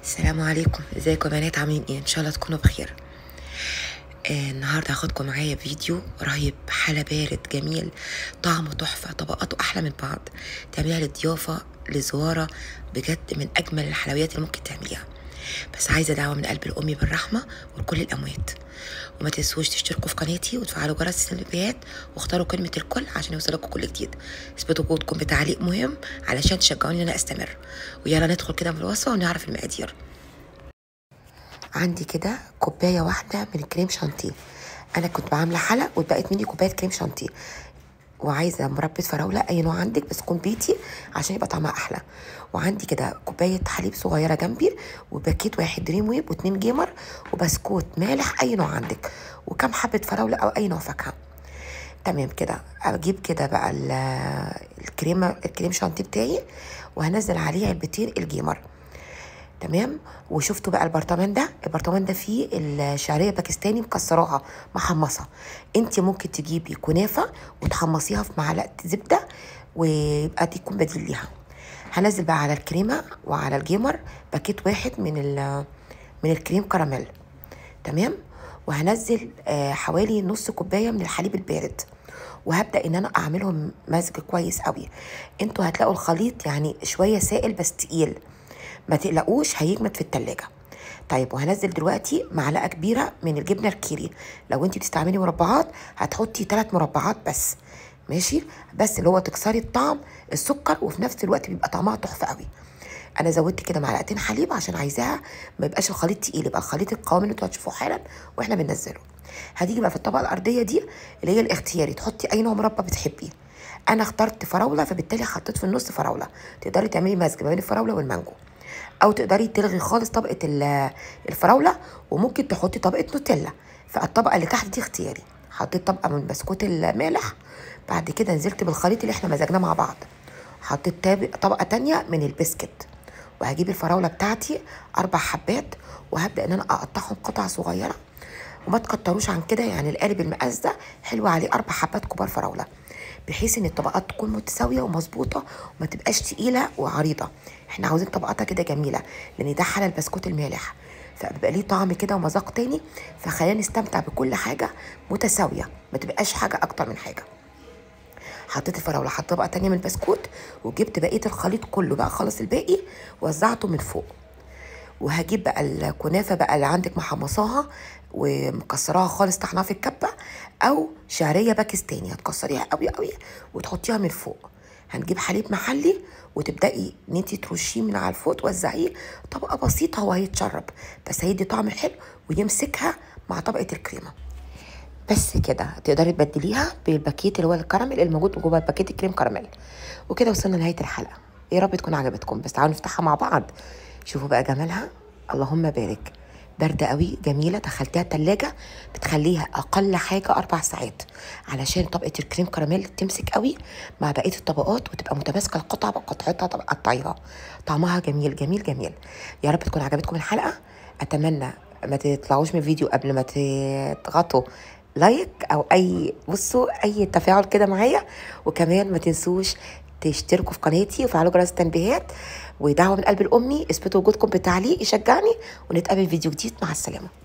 السلام عليكم ازيكم يا بنات عاملين ايه ان شاء الله تكونوا بخير آه النهارده هاخدكم معايا فيديو رهيب حلا بارد جميل طعمه تحفه طبقاته احلى من بعض تعمليها للضيافه لزواره بجد من اجمل الحلويات اللي ممكن تعمليها بس عايزه دعوه من قلب الامي بالرحمه ولكل الاموات وما تنسوش تشتركوا في قناتي وتفعلوا جرس التنبيهات واختاروا كلمه الكل عشان يوصلكوا كل جديد اثبتوا وجودكم بتعليق مهم علشان تشجعوني ان انا استمر ويلا ندخل كده في الوصفه ونعرف المقادير عندي كده كوبايه واحده من الكريم شانتيه انا كنت بعمله حلق واتبقت مني كوبايه كريم شانتيه وعايزه مربى فراوله اي نوع عندك بس تكون بيتي عشان يبقى طعمها احلى وعندي كده كوبايه حليب صغيره جنبي وباكيت واحد دريم ويب واتنين جيمر وبسكوت مالح اي نوع عندك وكم حبه فراوله او اي نوع فاكهه تمام كده اجيب كده بقى الكريمه الكريم شانتيه بتاعي وهنزل عليه علبتين الجيمر تمام وشفتوا بقى البرطمان ده البرطمان ده فيه الشعريه باكستاني مكسراها محمصه انت ممكن تجيبي كنافه وتحمصيها في معلقه زبده ويبقى دي يكون بديل ليها هنزل بقى على الكريمه وعلى الجيمر باكيت واحد من من الكريم كراميل تمام وهنزل آه حوالي نص كوبايه من الحليب البارد وهبدا ان انا اعملهم مزج كويس قوي انتوا هتلاقوا الخليط يعني شويه سائل بس تقيل ما تقلقوش هيجمد في التلاجة طيب وهنزل دلوقتي معلقه كبيره من الجبنه الكيري لو انت بتستعملي مربعات هتحطي ثلاث مربعات بس ماشي بس اللي هو تكسري الطعم السكر وفي نفس الوقت بيبقى طعمها تحفه قوي انا زودت كده معلقتين حليب عشان عايزاها ما يبقاش الخليط تقيل يبقى الخليط القوام اللي انتوا هتشوفوه حالا واحنا بننزله هتيجي بقى في الطبقه الارضيه دي اللي هي الاختياري تحطي اي نوع مربى بتحبيه انا اخترت فراوله فبالتالي حطيت في النص فراوله تقدري تعملي مزج ما بين الفراوله والمانجو او تقدري تلغي خالص طبقه الفراوله وممكن تحطي طبقه نوتيلا فالطبقه اللي تحت دي اختياري حطيت طبقه من بسكوت المالح بعد كده نزلت بالخليط اللي احنا مزجناه مع بعض حطيت طبقه تانية من البسكت وهجيب الفراوله بتاعتي اربع حبات وهبدا ان انا اقطعهم قطع صغيره وما تكتروش عن كده يعني القالب المقاس ده حلو عليه اربع حبات كبار فراوله بحيث ان الطبقات تكون متساويه ومظبوطه وما تبقاش تقيله وعريضه احنا عاوزين طبقاتها كده جميله لان ده حلى البسكوت المالح فبيبقى ليه طعم كده ومذاق تاني فخلينا نستمتع بكل حاجه متساويه ما تبقاش حاجه اكتر من حاجه حطيت الفراوله حطيت طبقه تانية من البسكوت وجبت بقيه الخليط كله بقى خلص الباقي وزعته من فوق وهجيب بقى الكنافه بقى اللي عندك محمصاها ومكسراها خالص طحناها في الكبه او شعريه باكستاني هتكسريها قوي قوي وتحطيها من فوق هنجيب حليب محلي وتبداي ان انت ترشيه من على الفوق توزعيه طبقه بسيطه هو هيتشرب بس هيدي طعم حلو ويمسكها مع طبقه الكريمه بس كده تقدري تبدليها بالباكيت اللي هو الكراميل الموجود جوه الباكيت الكريم كراميل وكده وصلنا لنهايه الحلقه يا رب تكون عجبتكم بس تعالوا نفتحها مع بعض شوفوا بقى جمالها اللهم بارك باردة قوي جميلة دخلتيها التلاجة بتخليها أقل حاجة أربع ساعات علشان طبقة الكريم كراميل تمسك قوي مع بقية الطبقات وتبقى متماسكة القطعة بقطعتها تقطعيها طعمها جميل جميل جميل يا رب تكون عجبتكم الحلقة أتمنى ما تطلعوش من الفيديو قبل ما تضغطوا لايك أو أي بصوا أي تفاعل كده معايا وكمان ما تنسوش تشتركوا في قناتي وفعلوا جرس التنبيهات ودعوه من قلب الامي اثبتوا وجودكم بتعليق يشجعني ونتقابل فيديو جديد مع السلامه